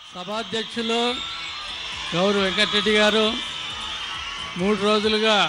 సభాధ్యక్షులు గౌరవ వెంకటరెడ్డి గారు మూడు రోజులుగా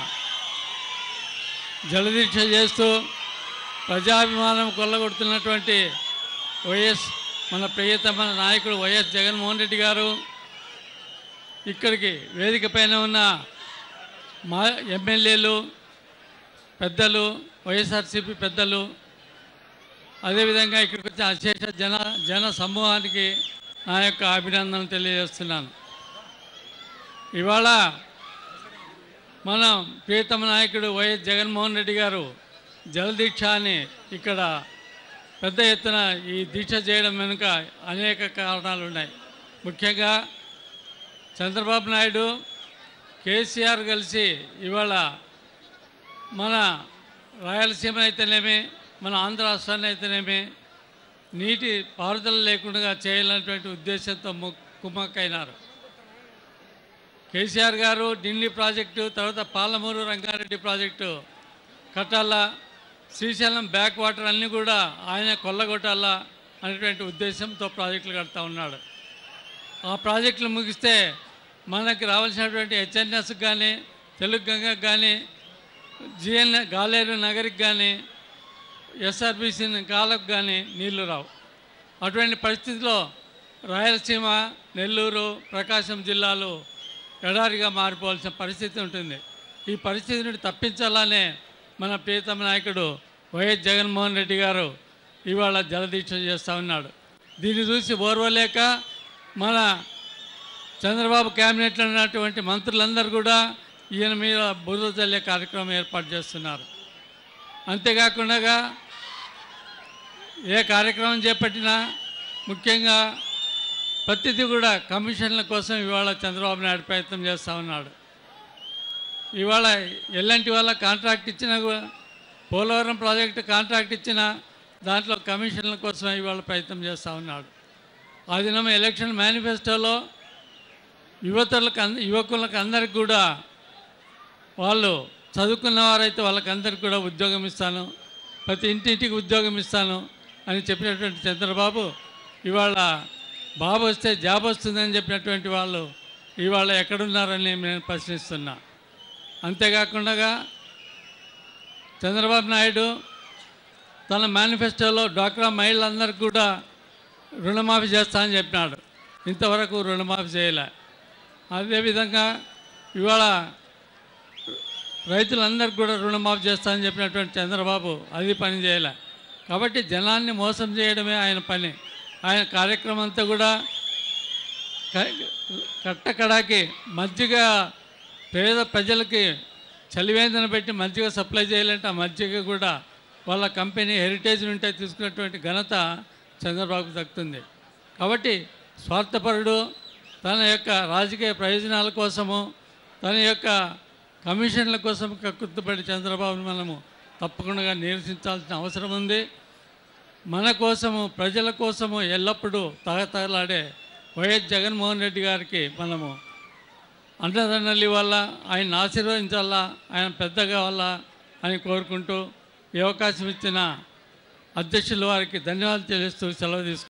జలదీక్ష చేస్తూ ప్రజాభిమానం కొల్లగొడుతున్నటువంటి వైఎస్ మన ప్రియతమ నాయకుడు వైఎస్ జగన్మోహన్ రెడ్డి గారు ఇక్కడికి వేదిక పైన ఉన్న మా ఎమ్మెల్యేలు పెద్దలు వైఎస్ఆర్సీపీ పెద్దలు అదేవిధంగా ఇక్కడికి వచ్చిన అశేష జన జన సమూహానికి నా యొక్క అభినందనలు తెలియజేస్తున్నాను ఇవాళ మన ప్రియతమ నాయకుడు వైఎస్ జగన్మోహన్ రెడ్డి గారు జలదీక్ష అని ఇక్కడ పెద్ద ఎత్తున ఈ దీక్ష చేయడం వెనుక అనేక కారణాలు ఉన్నాయి ముఖ్యంగా చంద్రబాబు నాయుడు కేసీఆర్ కలిసి ఇవాళ మన రాయలసీమ అయితేనేమి మన ఆంధ్ర రాష్ట్రాన్ని అయితేనేమి నీటి పారుదల లేకుండా చేయాలనేటువంటి ఉద్దేశంతో ము- కుమ్మక్కైనారు కేసీఆర్ గారు ఢిల్లీ ప్రాజెక్టు తర్వాత పాలమూరు రంగారెడ్డి ప్రాజెక్టు కట్టాలా శ్రీశైలం బ్యాక్ వాటర్ అన్నీ కూడా ఆయన కొల్లగొట్టాలా అనేటువంటి ఉద్దేశంతో ప్రాజెక్టులు కడతా ఉన్నాడు ఆ ప్రాజెక్టులు ముగిస్తే మనకి రావాల్సినటువంటి హెచ్ఎన్ఎస్కి కానీ తెలుగు గంగకు కానీ జిఎన్ గాలేరు నగరికి కానీ ఎస్ఆర్బీసీ కాలకు కానీ నీళ్లు రావు అటువంటి పరిస్థితిలో రాయలసీమ నెల్లూరు ప్రకాశం జిల్లాలు ఎడారిగా మారిపోవాల్సిన పరిస్థితి ఉంటుంది ఈ పరిస్థితి నుండి తప్పించాలనే మన ప్రియతమ నాయకుడు వైఎస్ జగన్మోహన్ రెడ్డి గారు ఇవాళ జలదీక్ష చేస్తూ ఉన్నాడు దీన్ని చూసి ఓర్వలేక మన చంద్రబాబు క్యాబినెట్లో ఉన్నటువంటి మంత్రులందరూ కూడా ఈయన మీద బురద చల్లే కార్యక్రమం ఏర్పాటు చేస్తున్నారు అంతేకాకుండా ఏ కార్యక్రమం చేపట్టినా ముఖ్యంగా ప్రతిదీ కూడా కమిషన్ల కోసం ఇవాళ చంద్రబాబు నాయుడు ప్రయత్నం చేస్తూ ఉన్నాడు ఇవాళ ఎల్లంటి వాళ్ళ కాంట్రాక్ట్ ఇచ్చినా కూడా పోలవరం ప్రాజెక్టు కాంట్రాక్ట్ ఇచ్చినా దాంట్లో కమిషన్ల కోసం ఇవాళ ప్రయత్నం చేస్తూ ఉన్నాడు ఆ దినం ఎలక్షన్ మేనిఫెస్టోలో యువతలకు అంద యువకులకు అందరికి కూడా వాళ్ళు చదువుకున్న వారైతే వాళ్ళకందరికి కూడా ఉద్యోగం ఇస్తాను ప్రతి ఇంటింటికి ఉద్యోగం ఇస్తాను అని చెప్పినటువంటి చంద్రబాబు ఇవాళ బాబు వస్తే జాబ్ వస్తుందని చెప్పినటువంటి వాళ్ళు ఇవాళ ఎక్కడున్నారని నేను ప్రశ్నిస్తున్నా అంతేకాకుండా చంద్రబాబు నాయుడు తన మేనిఫెస్టోలో డ్వాక్రా మహిళలందరికీ కూడా రుణమాఫీ చేస్తా అని చెప్పినాడు ఇంతవరకు రుణమాఫీ చేయలే అదేవిధంగా ఇవాళ రైతులందరికీ కూడా రుణమాఫీ చేస్తా అని చెప్పినటువంటి చంద్రబాబు అది పని చేయలే కాబట్టి జనాన్ని మోసం చేయడమే ఆయన పని ఆయన కార్యక్రమం అంతా కూడా క- కట్టకడాకి మజ్జిగ పేద ప్రజలకి చలివేందన పెట్టి మజ్జిగ సప్లై చేయాలంటే ఆ మజ్జిగ కూడా వాళ్ళ కంపెనీ హెరిటేజ్ నుండి తీసుకున్నటువంటి ఘనత చంద్రబాబుకు దక్కుతుంది కాబట్టి స్వార్థపరుడు తన యొక్క రాజకీయ ప్రయోజనాల కోసము తన యొక్క కమిషన్ల కోసం కక్కుర్తుపడి చంద్రబాబును మనము తప్పకుండా నిరసించాల్సిన అవసరం ఉంది మన కోసము ప్రజల కోసము ఎల్లప్పుడూ తగతగలాడే వైఎస్ జగన్మోహన్ రెడ్డి గారికి మనము అండదండలు ఇవ్వాలా ఆయన ఆశీర్వదించాలా ఆయన పెద్ద కావాలా అని కోరుకుంటూ ఈ అవకాశం ఇచ్చిన అధ్యక్షుల వారికి ధన్యవాదాలు తెలుస్తూ సెలవు తీసుకుంటాను